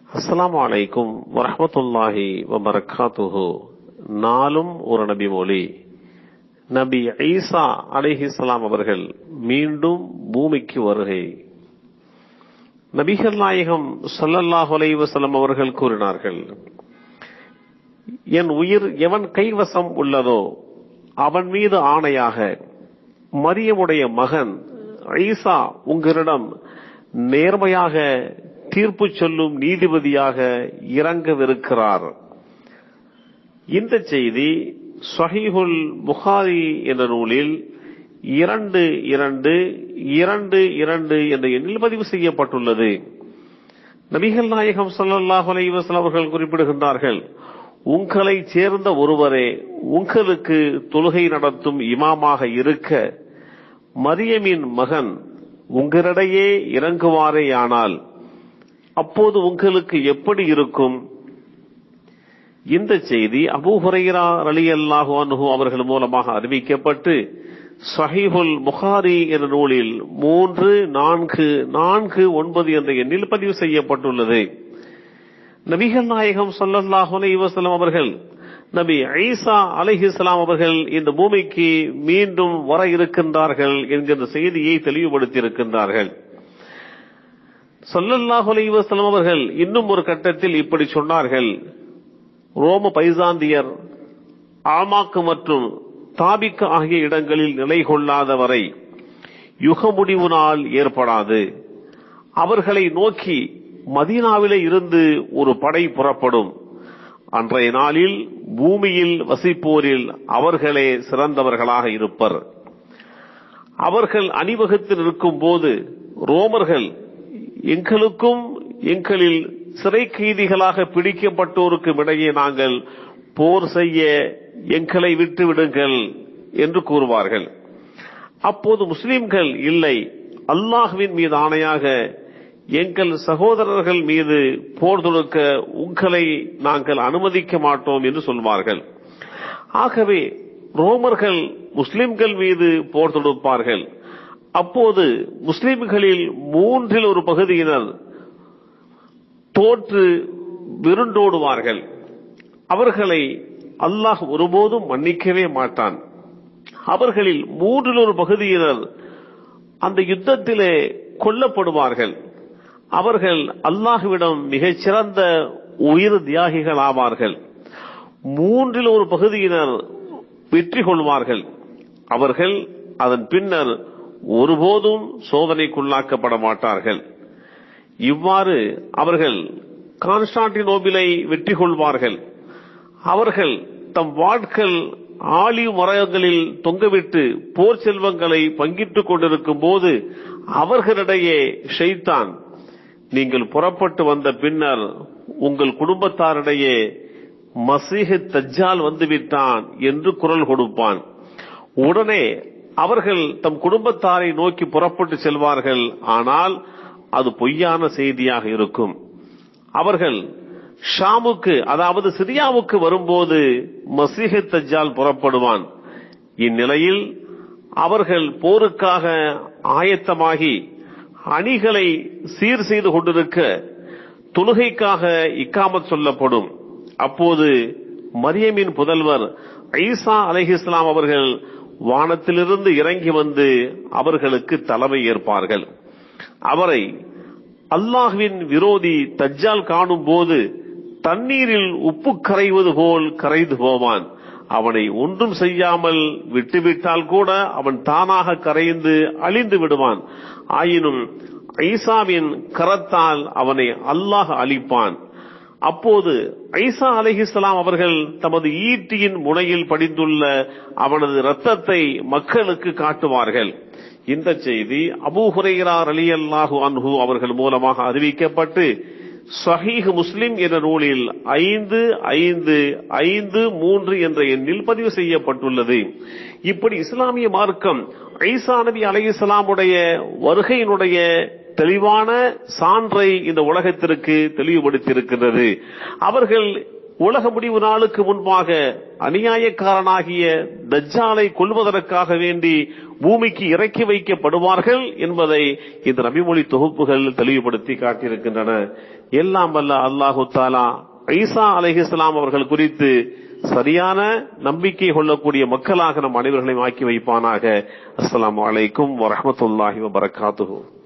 அஸ்ஸலாமு அலைக்கும் வரஹ்மத்துல்லாஹி வபரகாத்துஹு நாளும் ஒரு நபி மொழி நபி ஈசா அலைஹிஸ்ஸலாம் அவர்கள் மீண்டும் பூமிக்கு வருகை நபிகள் நாயகம் ஸல்லல்லாஹு அலைஹி வஸல்லம் அவர்கள் கூறினார்கள் என் உயிர் எவன் கைவசம் உள்ளதோ அவன் மீது ஆணையாக மரியமுடைய மகன் ஈசா உங்களிடம் நேர்மையாக தீர்ப்பு சொல்லும் நீதிபதியாக இறங்கவிருக்கிறார் இந்த செய்தி சஹீஹுல் புகாரி என்ற நூலில் இரண்டு இரண்டு இரண்டு இரண்டு என்ற எண்ணில் பதிவு செய்யப்பட்டுள்ளது நபிகள் நாயகம் ஸல்லல்லாஹு அலைஹி வஸல்லம் அவர்கள் குறிப்பிடுகின்றார்கள் உங்களை சேர்ந்த ஒருவரே உங்களுக்கு தொழுகை நடத்தும் இமாமாக இருக்க மரியமின் மகன் உங்களிடையே இறங்குவாரேயானால் அப்போது உங்களுக்கு எப்படி இருக்கும் இந்த செய்தி அபூ ஹுரைரா ரலியல்லாஹு அன்ஹு அவர்கள் மூலமாக அறிவிக்கப்பட்டு சஹீஹுல் புகாரி என்ற நூலில் மூன்று நான்கு நான்கு ஒன்பது என்ற எண்ணில் பதிவு செய்யப்பட்டுள்ளது நபிகள் நாயகம் ஸல்லல்லாஹு அலைஹி வஸல்லம் அவர்கள் நபி ஈசா அலைஹிஸ்ஸலாம் அவர்கள் இந்த பூமிக்கு மீண்டும் வர இருக்கின்றார்கள் என்கின்ற செய்தியை தெளிவுபடுத்தியிருக்கின்றார்கள் ஸல்லல்லாஹு அலைஹி வஸல்லம் அவர்கள் இன்னும் ஒரு கட்டத்தில் இப்படி சொன்னார்கள் ரோம பைசாந்தியர் ஆமாக்கு மற்றும் தாபிக்கு ஆகிய இடங்களில் நிலை கொள்ளாத வரை யுக முடிவு நாள் ஏற்படாது அவர்களை நோக்கி மதீனாவிலே இருந்து ஒரு படை புறப்படும் அன்றைய நாளில் பூமியில் வசிப்போரில் அவர்களே சிறந்தவர்களாக இருப்பர் அவர்கள் அணிவகுத்து நிற்கும் போது ரோமர்கள் எங்களுக்கும் எங்களில் சிறை கைதிகளாக பிடிக்கப்பட்டோருக்கும் இடையே நாங்கள் போர் செய்ய எங்களை விட்டு விடுங்கள் என்று கூறுவார்கள் அப்போது முஸ்லிம்கள் இல்லை அல்லாஹுவின் மீது ஆணையாக எங்கள் சகோதரர்கள் மீது போர் தொடுக்க உங்களை நாங்கள் அனுமதிக்க மாட்டோம் என்று சொல்வார்கள் ஆகவே ரோமர்கள் முஸ்லிம்கள் மீது போர் தொடுப்பார்கள் அப்போது முஸ்லிம்களில் மூன்றில் ஒரு பகுதியினர் தோற்று விருண்டோடுவார்கள் அவர்களை அல்லாஹ் ஒருபோதும் மன்னிக்கவே மாட்டான் அவர்களில் மூன்றில் ஒரு பகுதியினர் அந்த யுத்தத்திலே கொல்லப்படுவார்கள் அவர்கள் அல்லாஹுவிடம் மிகச்சிறந்த உயிர் தியாகிகள் ஆவார்கள் மூன்றில் ஒரு பகுதியினர் வெற்றி கொள்வார்கள் அவர்கள் அதன் பின்னர் ஒருபோதும் சோதனைக்குள்ளாக்கப்பட மாட்டார்கள் இவ்வாறு அவர்கள் கான்ஸ்டான்டினோபிலை வெற்றி கொள்வார்கள் அவர்கள் தம் வாட்கள் ஆலிவ் மரங்களில் தொங்கவிட்டு போர் செல்வங்களை பங்கிட்டுக் கொண்டிருக்கும் போது அவர்களிடையே ஷைத்தான் நீங்கள் புறப்பட்டு வந்த பின்னர் உங்கள் குடும்பத்தாரிடையே மசீஹ் தஜ்ஜால் வந்துவிட்டான் என்று குரல் கொடுப்பான் உடனே அவர்கள் தம் குடும்பத்தாரை நோக்கி புறப்பட்டு செல்வார்கள் ஆனால் அது பொய்யான செய்தியாக இருக்கும் அவர்கள் ஷாமுக்கு அதாவது சிரியாவுக்கு வரும்போது மசீஹ தஜ்ஜால் புறப்படுவான் இந்நிலையில் அவர்கள் போருக்காக ஆயத்தமாகி அணிகளை சீர் செய்து கொண்டிருக்க தொழுகைக்காக இக்காமத் சொல்லப்படும் அப்போது மரியமின் புதல்வர் ஐசா அலைஹிஸ்லாம் அவர்கள் வானத்திலிருந்து இறங்கி வந்து அவர்களுக்கு தலைமை ஏற்பார்கள் அவரை அல்லாஹ்வின் விரோதி தஜ்ஜால் காணும் போது தண்ணீரில் உப்பு கரைவது போல் கரைந்து போவான் அவனை ஒன்றும் செய்யாமல் விட்டுவிட்டால் கூட அவன் தானாக கரைந்து அழிந்து விடுவான் ஆயினும் ஐசாவின் கரத்தால் அவனை அல்லாஹ் அழிப்பான் அப்போது ஐசா அலிஹிஸ்லாம் அவர்கள் தமது ஈட்டியின் முனையில் படிந்துள்ள அவனது இரத்தத்தை மக்களுக்கு காட்டுவார்கள் இந்த செய்தி அபூ ஹுரைரார் அலி அல்லாஹு அன்ஹு அவர்கள் மூலமாக அறிவிக்கப்பட்டு சஹீஹ் முஸ்லிம் என்ற நூலில் ஐந்து ஐந்து ஐந்து மூன்று என்ற எண்ணில் பதிவு செய்யப்பட்டுள்ளது இப்படி இஸ்லாமிய மார்க்கம் ஐசா நபி அலைஹிஸ்லாமுடைய வருகையினுடைய தெளிவான சான்றை இந்த உலகத்திற்கு தெளிவுபடுத்தியிருக்கின்றது அவர்கள் உலக முடிவு நாளுக்கு முன்பாக அநியாயக்காரனாகிய தஜ்ஜாலை கொல்வதற்காக வேண்டி பூமிக்கு இறக்கி வைக்கப்படுவார்கள் என்பதை இந்த நபிமொழி தொகுப்புகள் தெளிவுபடுத்தி காட்டியிருக்கின்றன எல்லாம் வல்ல அல்லாஹு தாலா ஐசா அலைஹிஸ்லாம் அவர்கள் குறித்து சரியான நம்பிக்கை கொள்ளக்கூடிய மக்களாக நம் அனைவர்களையும் ஆக்கி வைப்பானாக அஸ்ஸலாமு அலைக்கும் வரஹ்மத்துல்லாஹி வபரகாத்துஹு